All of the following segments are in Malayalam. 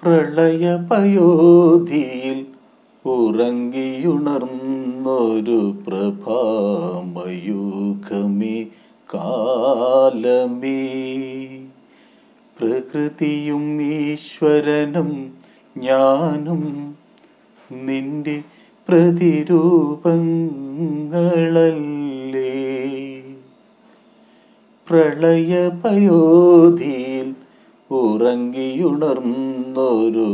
പ്രളയപയോധിയിൽ ഉറങ്ങിയുണർന്നൊരു പ്രഭാമയൂഖമേ കാലമേ പ്രകൃതിയും ഈശ്വരനും ഞാനും നിന്റെ പ്രതിരൂപങ്ങളല്ലേ പ്രളയപയോധിയിൽ ഉറങ്ങിയുണർന്നൊരു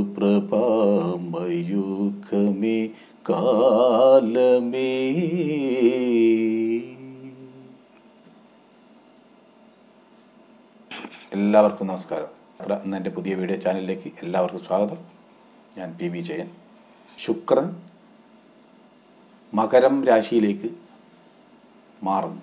പ്രഭാമയൂഖമേ കാലമേ എല്ലാവർക്കും നമസ്കാരം അത്ര എന്ന എൻ്റെ പുതിയ വീഡിയോ ചാനലിലേക്ക് എല്ലാവർക്കും സ്വാഗതം ഞാൻ പി വി ജയൻ ശുക്രൻ മകരം രാശിയിലേക്ക് മാറുന്നു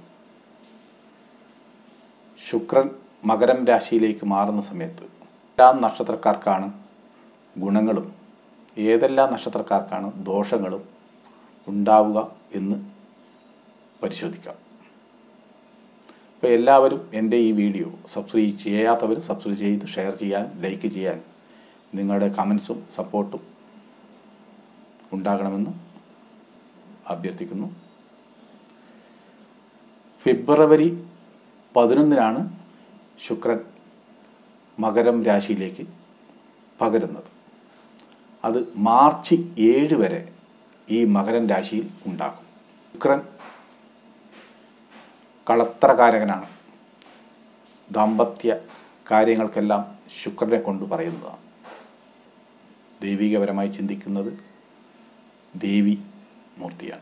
ശുക്രൻ മകരം രാശിയിലേക്ക് മാറുന്ന സമയത്ത് എല്ലാം നക്ഷത്രക്കാർക്കാണ് ഗുണങ്ങളും ഏതെല്ലാം നക്ഷത്രക്കാർക്കാണ് ദോഷങ്ങളും ഉണ്ടാവുക എന്ന് പരിശോധിക്കാം അപ്പോൾ എല്ലാവരും എൻ്റെ ഈ വീഡിയോ സബ്സ്ക്രൈബ് ചെയ്യാത്തവർ സബ്സ്ക്രൈബ് ചെയ്ത് ഷെയർ ചെയ്യാൻ ലൈക്ക് ചെയ്യാൻ നിങ്ങളുടെ കമൻസും സപ്പോർട്ടും ഉണ്ടാകണമെന്ന് അഭ്യർത്ഥിക്കുന്നു ഫെബ്രുവരി പതിനൊന്നിനാണ് ശുക്രൻ മകരം രാശിയിലേക്ക് പകരുന്നത് അത് മാർച്ച് ഏഴ് വരെ ഈ മകരം രാശിയിൽ ഉണ്ടാകും ശുക്രൻ കളത്രകാരകനാണ് ദാമ്പത്യ കാര്യങ്ങൾക്കെല്ലാം ശുക്രനെ കൊണ്ട് പറയുന്നതാണ് ദൈവികപരമായി ചിന്തിക്കുന്നത് ദേവി മൂർത്തിയാണ്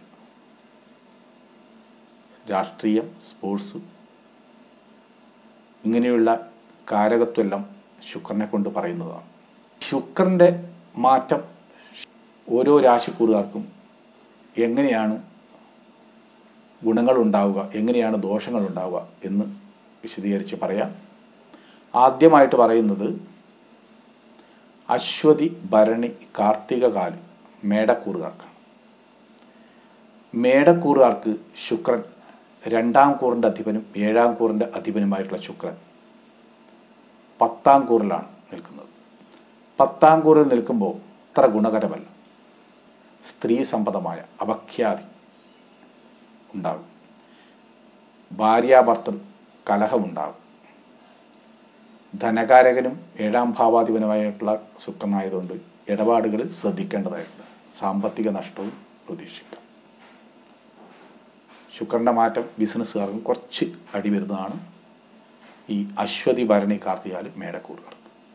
രാഷ്ട്രീയം സ്പോർട്സ് ഇങ്ങനെയുള്ള കാരകത്വമെല്ലാം ശുക്രനെ കൊണ്ട് പറയുന്നതാണ് ശുക്രൻ്റെ മാറ്റം ഓരോ രാശിക്കൂറുകാർക്കും എങ്ങനെയാണ് ഗുണങ്ങളുണ്ടാവുക എങ്ങനെയാണ് ദോഷങ്ങളുണ്ടാവുക എന്ന് വിശദീകരിച്ച് പറയാം ആദ്യമായിട്ട് പറയുന്നത് അശ്വതി ഭരണി കാർത്തിക കാല് മേടക്കൂറുകാർക്കാണ് മേടക്കൂറുകാർക്ക് ശുക്രൻ രണ്ടാം കൂറിൻ്റെ അധിപനും ഏഴാം കൂറിൻ്റെ അധിപനുമായിട്ടുള്ള ശുക്രൻ പത്താം കൂറിലാണ് നിൽക്കുന്നത് പത്താം കൂറിൽ നിൽക്കുമ്പോൾ അത്ര ഗുണകരമല്ല സ്ത്രീ സംബന്ധമായ അപഖ്യാതി ഉണ്ടാകും ഭാര്യാഭർത്തൃ കലഹമുണ്ടാകും ധനകാരകനും ഏഴാം ഭാവാധിപനുമായിട്ടുള്ള ശുക്രനായതുകൊണ്ട് ഇടപാടുകളിൽ ശ്രദ്ധിക്കേണ്ടതായിട്ടുണ്ട് സാമ്പത്തിക നഷ്ടവും പ്രതീക്ഷിക്കാം ശുക്രൻ്റെ മാറ്റം ബിസിനസ്സുകാർക്കും കുറച്ച് അടി വരുന്നതാണ് ഈ അശ്വതി ഭരണി കാർത്തികാല് മേടക്കൂറുകാർ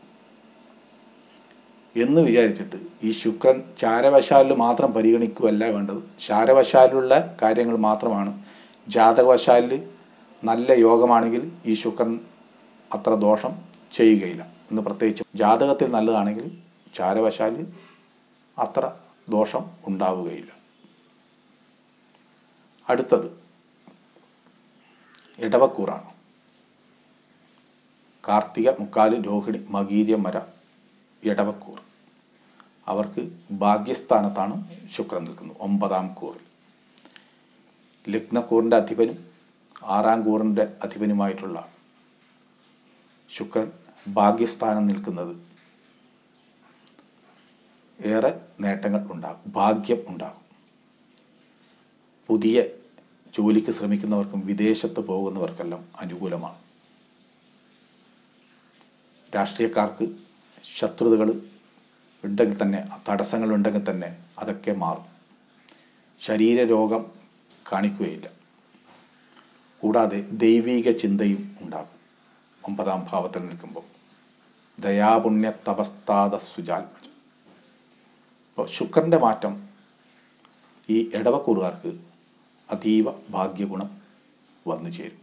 എന്ന് വിചാരിച്ചിട്ട് ഈ ശുക്രൻ ചാരവശാലിൽ മാത്രം പരിഗണിക്കുകയല്ല വേണ്ടത് ചാരവശാലുള്ള കാര്യങ്ങൾ മാത്രമാണ് ജാതകവശാലിൽ നല്ല യോഗമാണെങ്കിൽ ഈ ശുക്രൻ അത്ര ദോഷം ചെയ്യുകയില്ല എന്ന് പ്രത്യേകിച്ച് ജാതകത്തിൽ നല്ലതാണെങ്കിൽ ചാരവശാലിൽ അത്ര ദോഷം ഉണ്ടാവുകയില്ല അടുത്തത് ഇടവക്കൂറാണ് കാർത്തിക മുക്കാല് രോഹിണി മകീര്യം വര ഇടവക്കൂർ അവർക്ക് ഭാഗ്യസ്ഥാനത്താണ് ശുക്രൻ നിൽക്കുന്നത് ഒമ്പതാം കൂറിൽ ലഗ്നക്കൂറിൻ്റെ അധിപനും ആറാം കൂറിൻ്റെ അധിപനുമായിട്ടുള്ള ശുക്രൻ ഭാഗ്യസ്ഥാനം നിൽക്കുന്നത് ഏറെ നേട്ടങ്ങൾ ഉണ്ടാകും ഭാഗ്യം ഉണ്ടാകും പുതിയ ജോലിക്ക് ശ്രമിക്കുന്നവർക്കും വിദേശത്ത് പോകുന്നവർക്കെല്ലാം അനുകൂലമാണ് രാഷ്ട്രീയക്കാർക്ക് ശത്രുതകൾ ഉണ്ടെങ്കിൽ തന്നെ തടസ്സങ്ങൾ ഉണ്ടെങ്കിൽ തന്നെ അതൊക്കെ മാറും ശരീരരോഗം കാണിക്കുകയില്ല കൂടാതെ ദൈവീക ചിന്തയും ഉണ്ടാകും ഒമ്പതാം ഭാവത്തിൽ നിൽക്കുമ്പോൾ ദയാപുണ്യ തപസ്താത സുജാത്മജ അപ്പോൾ ശുക്രൻ്റെ മാറ്റം ഈ ഇടവക്കൂറുകാർക്ക് അതീവ ഭാഗ്യഗുണം വന്നു ചേരും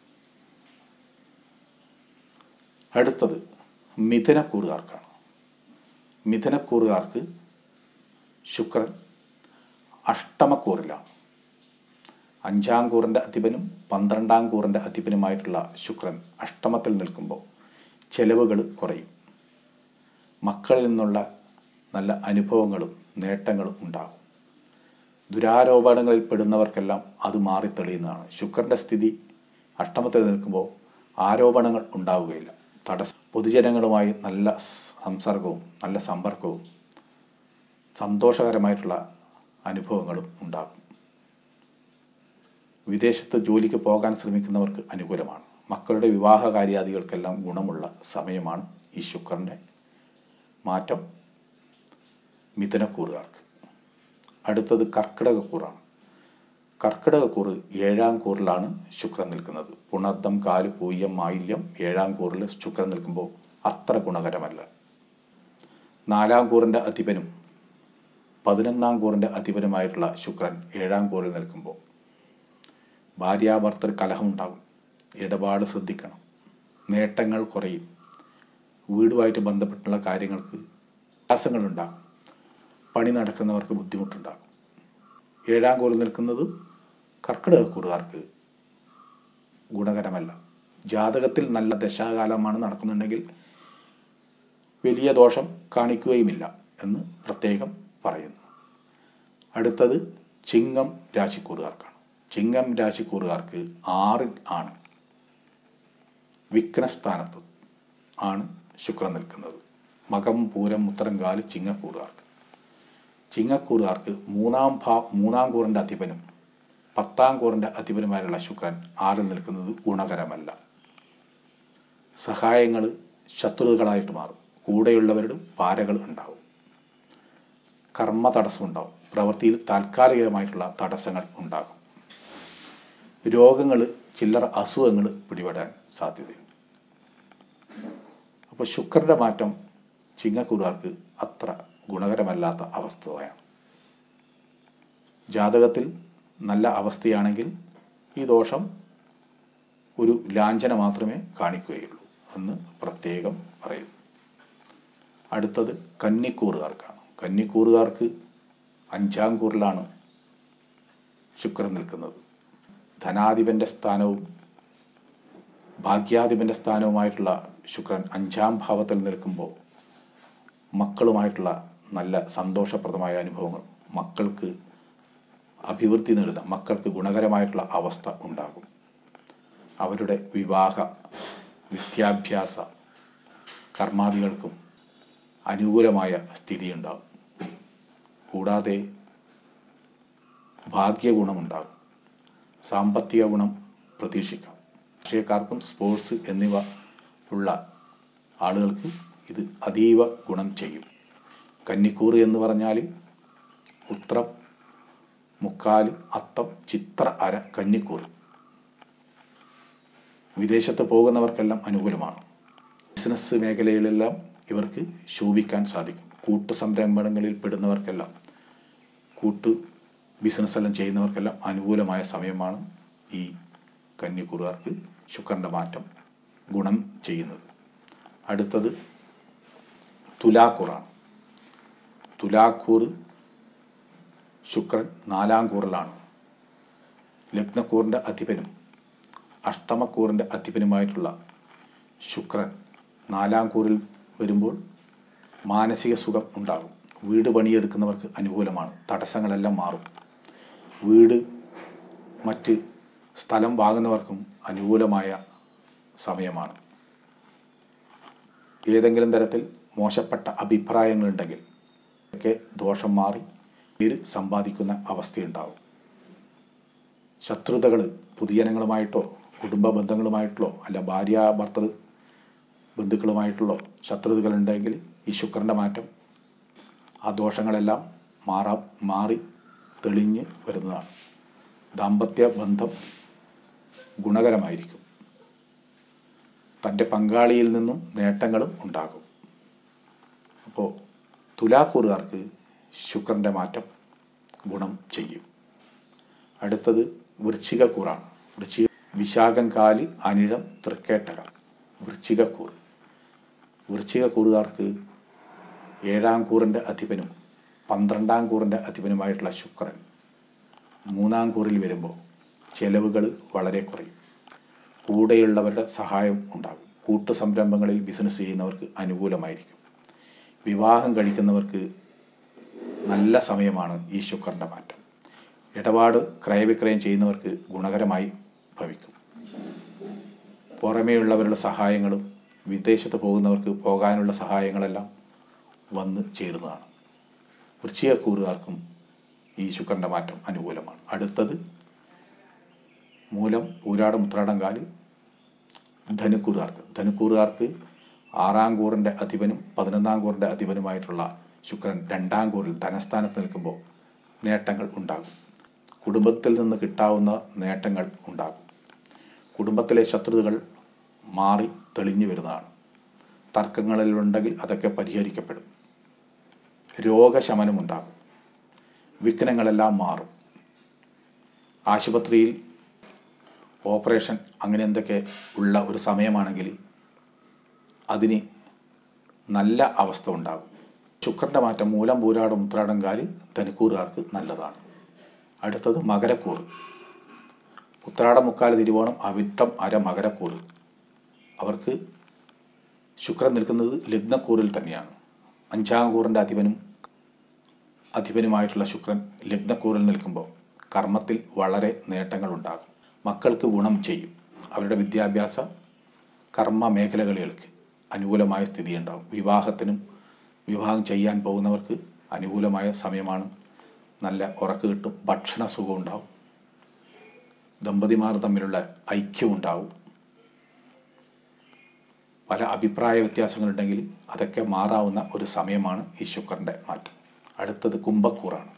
അടുത്തത് മിഥുനക്കൂറുകാർക്കാണ് മിഥുനക്കൂറുകാർക്ക് ശുക്രൻ അഷ്ടമക്കൂറിലാണ് അഞ്ചാം കൂറിൻ്റെ അധിപനും പന്ത്രണ്ടാം കൂറിൻ്റെ അധിപനുമായിട്ടുള്ള ശുക്രൻ അഷ്ടമത്തിൽ നിൽക്കുമ്പോൾ ചെലവുകൾ കുറയും മക്കളിൽ നിന്നുള്ള നല്ല അനുഭവങ്ങളും നേട്ടങ്ങളും ഉണ്ടാകും ദുരാരോപണങ്ങളിൽ പെടുന്നവർക്കെല്ലാം അത് മാറി തെളിയുന്നതാണ് ശുക്രൻ്റെ സ്ഥിതി അഷ്ടമത്തിൽ നിൽക്കുമ്പോൾ ആരോപണങ്ങൾ ഉണ്ടാവുകയില്ല തടസ്സം പൊതുജനങ്ങളുമായി നല്ല സംസർഗവും നല്ല സമ്പർക്കവും സന്തോഷകരമായിട്ടുള്ള അനുഭവങ്ങളും ഉണ്ടാകും വിദേശത്ത് ജോലിക്ക് പോകാൻ ശ്രമിക്കുന്നവർക്ക് അനുകൂലമാണ് മക്കളുടെ വിവാഹ കാര്യാദികൾക്കെല്ലാം ഗുണമുള്ള സമയമാണ് ഈ ശുക്രൻ്റെ മാറ്റം മിഥുനക്കൂറുകാർക്ക് അടുത്തത് കർക്കിടകക്കൂറാണ് കർക്കിടകക്കൂറ് ഏഴാം കൂറിലാണ് ശുക്രൻ നിൽക്കുന്നത് പുണർദം കാല് പൂയ്യം മായില്യം ഏഴാം കൂറിൽ ശുക്രൻ നിൽക്കുമ്പോൾ അത്ര ഗുണകരമല്ല നാലാം കൂറിൻ്റെ അധിപനും പതിനൊന്നാം കൂറിൻ്റെ അധിപനുമായിട്ടുള്ള ശുക്രൻ ഏഴാം കൂറിൽ നിൽക്കുമ്പോൾ ഭാര്യാഭർത്തൃ കലഹമുണ്ടാകും ഇടപാട് ശ്രദ്ധിക്കണം നേട്ടങ്ങൾ കുറയും വീടുമായിട്ട് ബന്ധപ്പെട്ടുള്ള കാര്യങ്ങൾക്ക് പ്രയാസങ്ങളുണ്ടാകും പണി നടക്കുന്നവർക്ക് ബുദ്ധിമുട്ടുണ്ടാകും ഏഴാം കൂറിൽ നിൽക്കുന്നത് കർക്കിടകക്കൂറുകാർക്ക് ഗുണകരമല്ല ജാതകത്തിൽ നല്ല ദശാകാലമാണ് നടക്കുന്നുണ്ടെങ്കിൽ വലിയ ദോഷം കാണിക്കുകയുമില്ല എന്ന് പ്രത്യേകം പറയുന്നു അടുത്തത് ചിങ്ങം രാശിക്കൂറുകാർക്കാണ് ചിങ്ങം രാശിക്കൂറുകാർക്ക് ആറിൽ ആണ് വിഘ്നസ്ഥാനത്ത് ആണ് ശുക്രൻ നിൽക്കുന്നത് മകം പൂരം ഉത്തരങ്കാല് ചിങ്ങക്കൂറുകാർക്ക് ചിങ്ങക്കൂറുകാർക്ക് മൂന്നാം ഭാ മൂന്നാം കൂറിൻ്റെ അധിപനും പത്താം കൂറിൻ്റെ അധിപനുമായുള്ള ശുക്രൻ ആറിൽ നിൽക്കുന്നത് ഗുണകരമല്ല സഹായങ്ങൾ ശത്രുതകളായിട്ട് മാറും കൂടെയുള്ളവരുടെ പാരകൾ ഉണ്ടാവും കർമ്മ തടസ്സമുണ്ടാവും പ്രവൃത്തിയിൽ താൽക്കാലികമായിട്ടുള്ള തടസ്സങ്ങൾ ഉണ്ടാകും രോഗങ്ങൾ ചില്ലറ അസുഖങ്ങൾ പിടിപെടാൻ സാധ്യതയുണ്ട് അപ്പോൾ ശുക്രൻ്റെ മാറ്റം ചിങ്ങക്കൂറുകാർക്ക് അത്ര ഗുണകരമല്ലാത്ത അവസ്ഥയാണ് ജാതകത്തിൽ നല്ല അവസ്ഥയാണെങ്കിൽ ഈ ദോഷം ഒരു ലാഞ്ചന മാത്രമേ കാണിക്കുകയുള്ളൂ എന്ന് പ്രത്യേകം പറയുന്നു അടുത്തത് കന്നിക്കൂറുകാർക്കാണ് കന്നിക്കൂറുകാർക്ക് അഞ്ചാം കൂറിലാണ് ശുക്രൻ നിൽക്കുന്നത് ധനാധിപൻ്റെ സ്ഥാനവും ഭാഗ്യാധിപൻ്റെ സ്ഥാനവുമായിട്ടുള്ള ശുക്രൻ അഞ്ചാം ഭാവത്തിൽ നിൽക്കുമ്പോൾ മക്കളുമായിട്ടുള്ള നല്ല സന്തോഷപ്രദമായ അനുഭവങ്ങൾ മക്കൾക്ക് അഭിവൃദ്ധി നേടുന്ന മക്കൾക്ക് ഗുണകരമായിട്ടുള്ള അവസ്ഥ ഉണ്ടാകും അവരുടെ വിവാഹ വിദ്യാഭ്യാസ കർമാദികൾക്കും അനുകൂലമായ സ്ഥിതി ഉണ്ടാകും കൂടാതെ ഭാഗ്യഗുണമുണ്ടാകും സാമ്പത്തിക ഗുണം പ്രതീക്ഷിക്കാം രാഷ്ട്രീയക്കാർക്കും സ്പോർട്സ് എന്നിവ ഉള്ള ആളുകൾക്ക് ഇത് അതീവ ഗുണം ചെയ്യും കന്നിക്കൂറ് എന്ന് പറഞ്ഞാൽ ഉത്രം മുക്കാല് അത്തം ചിത്ര അര കന്നിക്കൂറ് വിദേശത്ത് പോകുന്നവർക്കെല്ലാം അനുകൂലമാണ് ബിസിനസ് മേഖലയിലെല്ലാം ഇവർക്ക് ശോഭിക്കാൻ സാധിക്കും കൂട്ടു സംരംഭങ്ങളിൽ പെടുന്നവർക്കെല്ലാം കൂട്ടു ബിസിനസ് എല്ലാം ചെയ്യുന്നവർക്കെല്ലാം അനുകൂലമായ സമയമാണ് ഈ കന്നിക്കൂറുകാർക്ക് ശുക്രൻ്റെ മാറ്റം ഗുണം ചെയ്യുന്നത് അടുത്തത് തുലാക്കൂറാണ് തുലാക്കൂറ് ശുക്രൻ നാലാം കൂറിലാണ് ലഗ്നക്കൂറിൻ്റെ അധിപനും അഷ്ടമക്കൂറിൻ്റെ അധിപനുമായിട്ടുള്ള ശുക്രൻ നാലാം കൂറിൽ വരുമ്പോൾ മാനസിക സുഖം ഉണ്ടാകും വീട് പണിയെടുക്കുന്നവർക്ക് അനുകൂലമാണ് തടസ്സങ്ങളെല്ലാം മാറും വീട് മറ്റ് സ്ഥലം വാങ്ങുന്നവർക്കും അനുകൂലമായ സമയമാണ് ഏതെങ്കിലും തരത്തിൽ മോശപ്പെട്ട അഭിപ്രായങ്ങളുണ്ടെങ്കിൽ ഒക്കെ ദോഷം മാറി പേര് സമ്പാദിക്കുന്ന അവസ്ഥയുണ്ടാവും ശത്രുതകൾ പൊതുജനങ്ങളുമായിട്ടോ കുടുംബ ബന്ധങ്ങളുമായിട്ടോ അല്ല ഭാര്യ ഭർത്തൃ ബന്ധുക്കളുമായിട്ടുള്ള ശത്രുതകളുണ്ടെങ്കിൽ ഈ ശുക്രൻ്റെ മാറ്റം ആ ദോഷങ്ങളെല്ലാം മാറാം മാറി തെളിഞ്ഞ് വരുന്നതാണ് ദാമ്പത്യ ബന്ധം ഗുണകരമായിരിക്കും തൻ്റെ പങ്കാളിയിൽ നിന്നും നേട്ടങ്ങളും ഉണ്ടാകും അപ്പോൾ തുലാക്കൂറുകാർക്ക് ശുക്രൻ്റെ മാറ്റം ഗുണം ചെയ്യും അടുത്തത് വൃശ്ചികക്കൂറാണ് വൃശ്ചിക വിശാഖം കാല് അനിഴം തൃക്കേട്ടക വൃശ്ചികക്കൂർ വൃശ്ചികക്കൂറുകാർക്ക് ഏഴാം കൂറിൻ്റെ അധിപനും പന്ത്രണ്ടാം കൂറിൻ്റെ അധിപനുമായിട്ടുള്ള ശുക്രൻ മൂന്നാം കൂറിൽ വരുമ്പോൾ ചെലവുകൾ വളരെ കുറയും കൂടെയുള്ളവരുടെ സഹായം ഉണ്ടാകും കൂട്ടു സംരംഭങ്ങളിൽ ബിസിനസ് ചെയ്യുന്നവർക്ക് അനുകൂലമായിരിക്കും വിവാഹം കഴിക്കുന്നവർക്ക് നല്ല സമയമാണ് ഈ ശുക്രൻ്റെ മാറ്റം ഇടപാട് ക്രയവിക്രയം ചെയ്യുന്നവർക്ക് ഗുണകരമായി ഭവിക്കും പുറമേയുള്ളവരുടെ സഹായങ്ങളും വിദേശത്ത് പോകുന്നവർക്ക് പോകാനുള്ള സഹായങ്ങളെല്ലാം വന്ന് ചേരുന്നതാണ് വൃശ്ചികക്കൂറുകാർക്കും ഈ ശുക്രൻ്റെ മാറ്റം അനുകൂലമാണ് അടുത്തത് മൂലം പൂരാടം ഉത്രാടം കാല് ധനുക്കൂറുകാർക്ക് ധനുക്കൂറുകാർക്ക് ആറാം കൂറിൻ്റെ അധിപനും പതിനൊന്നാം കൂറിൻ്റെ അധിപനുമായിട്ടുള്ള ശുക്രൻ രണ്ടാം കൂറിൽ ധനസ്ഥാനത്ത് നിൽക്കുമ്പോൾ നേട്ടങ്ങൾ ഉണ്ടാകും കുടുംബത്തിൽ നിന്ന് കിട്ടാവുന്ന നേട്ടങ്ങൾ ഉണ്ടാകും കുടുംബത്തിലെ ശത്രുതകൾ മാറി തെളിഞ്ഞു വരുന്നതാണ് തർക്കങ്ങളിലുണ്ടെങ്കിൽ അതൊക്കെ പരിഹരിക്കപ്പെടും രോഗശമനമുണ്ടാകും വിഘ്നങ്ങളെല്ലാം മാറും ആശുപത്രിയിൽ ഓപ്പറേഷൻ അങ്ങനെ എന്തൊക്കെ ഉള്ള ഒരു സമയമാണെങ്കിൽ അതിന് നല്ല അവസ്ഥ ഉണ്ടാകും ശുക്രൻ്റെ മാറ്റം മൂലം പൂരാടം ഉത്രാടം കാല് ധനുക്കൂറുകാർക്ക് നല്ലതാണ് അടുത്തത് മകരക്കൂറ് ഉത്രാടം മുക്കാല് തിരുവോണം അവിട്ടം അര മകരക്കൂറ് അവർക്ക് ശുക്രൻ നിൽക്കുന്നത് ലഗ്നക്കൂറിൽ തന്നെയാണ് അഞ്ചാം കൂറിൻ്റെ അധിപനും അധിപനുമായിട്ടുള്ള ശുക്രൻ ലഗ്നക്കൂറിൽ നിൽക്കുമ്പോൾ കർമ്മത്തിൽ വളരെ നേട്ടങ്ങളുണ്ടാകും മക്കൾക്ക് ഗുണം ചെയ്യും അവരുടെ വിദ്യാഭ്യാസ കർമ്മ മേഖലകളിലേക്ക് അനുകൂലമായ സ്ഥിതിയുണ്ടാകും വിവാഹത്തിനും വിവാഹം ചെയ്യാൻ പോകുന്നവർക്ക് അനുകൂലമായ സമയമാണ് നല്ല ഉറക്ക് കിട്ടും ഭക്ഷണ സുഖം ഉണ്ടാവും ദമ്പതിമാർ തമ്മിലുള്ള ഐക്യമുണ്ടാവും പല അഭിപ്രായ വ്യത്യാസങ്ങളുണ്ടെങ്കിൽ അതൊക്കെ മാറാവുന്ന ഒരു സമയമാണ് ഈ ശുക്രൻ്റെ മാറ്റം അടുത്തത് കുംഭക്കൂറാണ്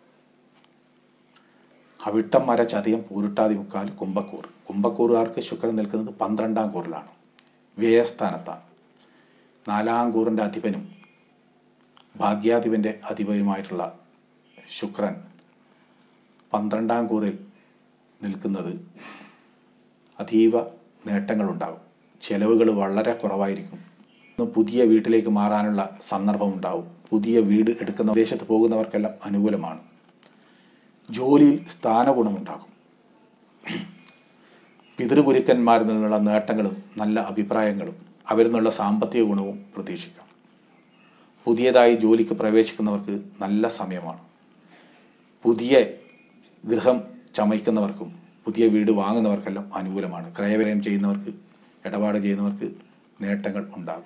അവിട്ടം മര ചതയം പൂരിട്ടാതി മുക്കാൽ കുംഭക്കൂർ കുംഭക്കൂറുകാർക്ക് ശുക്രൻ നിൽക്കുന്നത് പന്ത്രണ്ടാം കൂറിലാണ് വ്യയസ്ഥാനത്താണ് നാലാം കൂറിൻ്റെ അധിപനും ഭാഗ്യാധിപൻ്റെ അധിപനുമായിട്ടുള്ള ശുക്രൻ പന്ത്രണ്ടാം കൂറിൽ നിൽക്കുന്നത് അതീവ നേട്ടങ്ങളുണ്ടാകും ചെലവുകൾ വളരെ കുറവായിരിക്കും ഇന്ന് പുതിയ വീട്ടിലേക്ക് മാറാനുള്ള സന്ദർഭം ഉണ്ടാവും പുതിയ വീട് എടുക്കുന്ന വിദേശത്ത് പോകുന്നവർക്കെല്ലാം അനുകൂലമാണ് ജോലിയിൽ സ്ഥാനഗുണമുണ്ടാകും പിതൃഗുരുക്കന്മാരിൽ നിന്നുള്ള നേട്ടങ്ങളും നല്ല അഭിപ്രായങ്ങളും അവരിൽ നിന്നുള്ള സാമ്പത്തിക ഗുണവും പ്രതീക്ഷിക്കാം പുതിയതായി ജോലിക്ക് പ്രവേശിക്കുന്നവർക്ക് നല്ല സമയമാണ് പുതിയ ഗൃഹം ചമയ്ക്കുന്നവർക്കും പുതിയ വീട് വാങ്ങുന്നവർക്കെല്ലാം അനുകൂലമാണ് ക്രയവിനയം ചെയ്യുന്നവർക്ക് ഇടപാട് ചെയ്യുന്നവർക്ക് നേട്ടങ്ങൾ ഉണ്ടാകും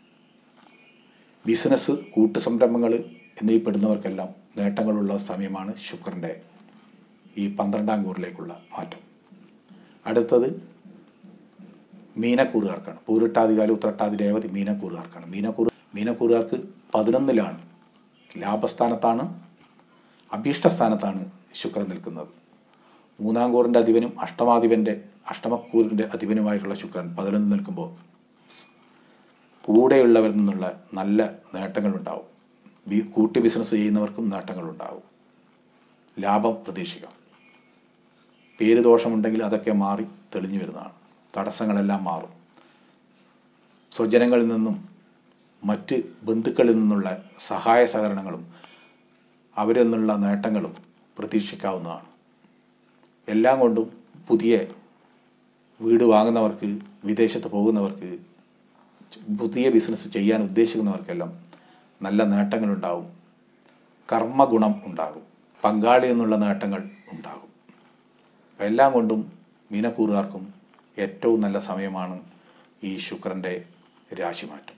ബിസിനസ് കൂട്ടുസംരംഭങ്ങൾ എന്നീ പെടുന്നവർക്കെല്ലാം നേട്ടങ്ങളുള്ള സമയമാണ് ശുക്രൻ്റെ ഈ പന്ത്രണ്ടാം കൂറിലേക്കുള്ള മാറ്റം അടുത്തത് മീനക്കൂറുകാർക്കാണ് പൂരിട്ടാതികാലം ഉത്രട്ടാതി രേവതി മീനക്കൂറുകാർക്കാണ് മീനക്കൂറ് മീനക്കൂറുകാർക്ക് പതിനൊന്നിലാണ് ലാഭസ്ഥാനത്താണ് അഭീഷ്ടസ്ഥാനത്താണ് ശുക്രൻ നിൽക്കുന്നത് മൂന്നാം കൂറിൻ്റെ അധിപനും അഷ്ടമാധിപൻ്റെ അഷ്ടമക്കൂറിൻ്റെ അധിപനുമായിട്ടുള്ള ശുക്രൻ പതിനൊന്ന് നിൽക്കുമ്പോൾ കൂടെയുള്ളവരിൽ നിന്നുള്ള നല്ല നേട്ടങ്ങളുണ്ടാവും ബി കൂട്ടി ബിസിനസ് ചെയ്യുന്നവർക്കും നേട്ടങ്ങളുണ്ടാവും ലാഭം പ്രതീക്ഷിക്കാം പേര് ദോഷമുണ്ടെങ്കിൽ അതൊക്കെ മാറി തെളിഞ്ഞു വരുന്നതാണ് തടസ്സങ്ങളെല്ലാം മാറും സ്വജനങ്ങളിൽ നിന്നും മറ്റ് ബന്ധുക്കളിൽ നിന്നുള്ള സഹായ സഹകരണങ്ങളും അവരിൽ നിന്നുള്ള നേട്ടങ്ങളും പ്രതീക്ഷിക്കാവുന്നതാണ് എല്ലാം കൊണ്ടും പുതിയ വീട് വാങ്ങുന്നവർക്ക് വിദേശത്ത് പോകുന്നവർക്ക് പുതിയ ബിസിനസ് ചെയ്യാൻ ഉദ്ദേശിക്കുന്നവർക്കെല്ലാം നല്ല നേട്ടങ്ങളുണ്ടാവും കർമ്മഗുണം ഉണ്ടാകും പങ്കാളി എന്നുള്ള നേട്ടങ്ങൾ ഉണ്ടാകും എല്ലാം കൊണ്ടും മീനക്കൂറുകാർക്കും ഏറ്റവും നല്ല സമയമാണ് ഈ ശുക്രൻ്റെ രാശിമാറ്റം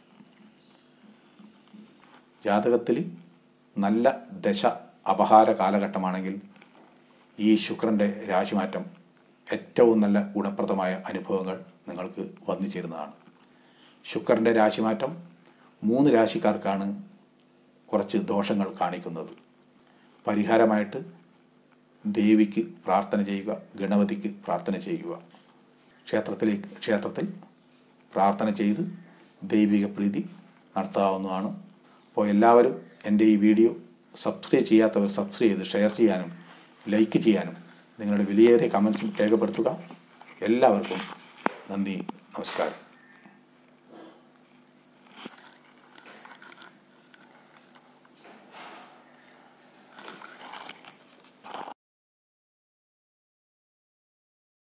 ജാതകത്തിൽ നല്ല ദശ അപഹാര കാലഘട്ടമാണെങ്കിൽ ഈ ശുക്രൻ്റെ രാശിമാറ്റം ഏറ്റവും നല്ല ഗുണപ്രദമായ അനുഭവങ്ങൾ നിങ്ങൾക്ക് വന്നു ചേരുന്നതാണ് ശുക്രൻ്റെ രാശിമാറ്റം മൂന്ന് രാശിക്കാർക്കാണ് കുറച്ച് ദോഷങ്ങൾ കാണിക്കുന്നത് പരിഹാരമായിട്ട് ദേവിക്ക് പ്രാർത്ഥന ചെയ്യുക ഗണപതിക്ക് പ്രാർത്ഥന ചെയ്യുക ക്ഷേത്രത്തിലേക്ക് ക്ഷേത്രത്തിൽ പ്രാർത്ഥന ചെയ്ത് ദൈവിക പ്രീതി നടത്താവുന്നതാണ് അപ്പോൾ എല്ലാവരും എൻ്റെ ഈ വീഡിയോ സബ്സ്ക്രൈബ് ചെയ്യാത്തവർ സബ്സ്ക്രൈബ് ചെയ്ത് ഷെയർ ചെയ്യാനും ലൈക്ക് ചെയ്യാനും നിങ്ങളുടെ വിലയേറിയ കമൻസും രേഖപ്പെടുത്തുക എല്ലാവർക്കും നന്ദി നമസ്കാരം